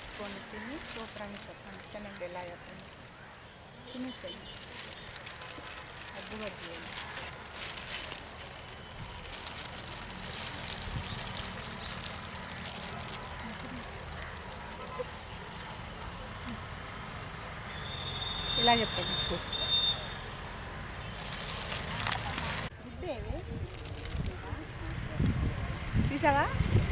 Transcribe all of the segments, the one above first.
తీసుకొని తిని సూపర్ అని చెప్పండి తినండి ఎలా చెప్పండి తినేసేయండి అడ్డు వడ్డీ ఇలా చెప్పండి గుడ్డేవి తీసావా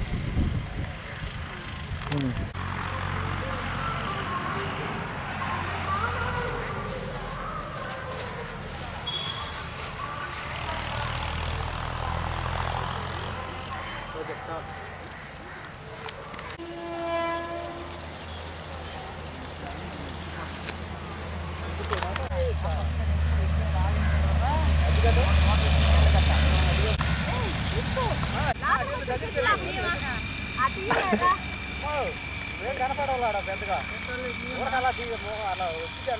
కనపడవాడా పెద్దగా అలా అలా వచ్చి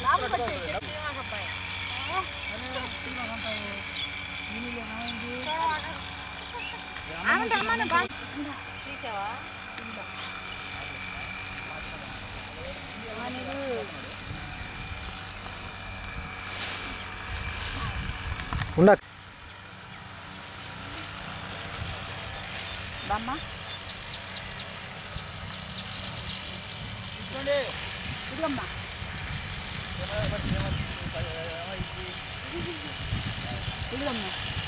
ఉండ బామ్మ ఇదిగమ్మా ఇదిగమ్మా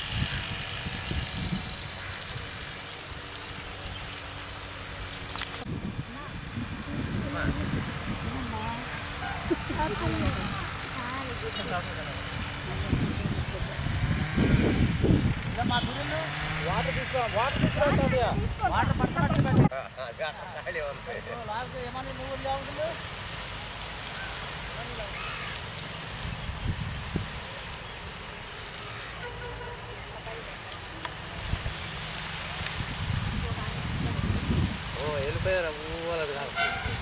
వాటర్ తీసుకో వాటర్ తీసుకో వాటర్ పట్టుకోండి లాస్ట్ ఏమన్నా నువ్వు లేవుతుంది ఓ వెళ్ళిపోయారా ఊ వాళ్ళది కాదు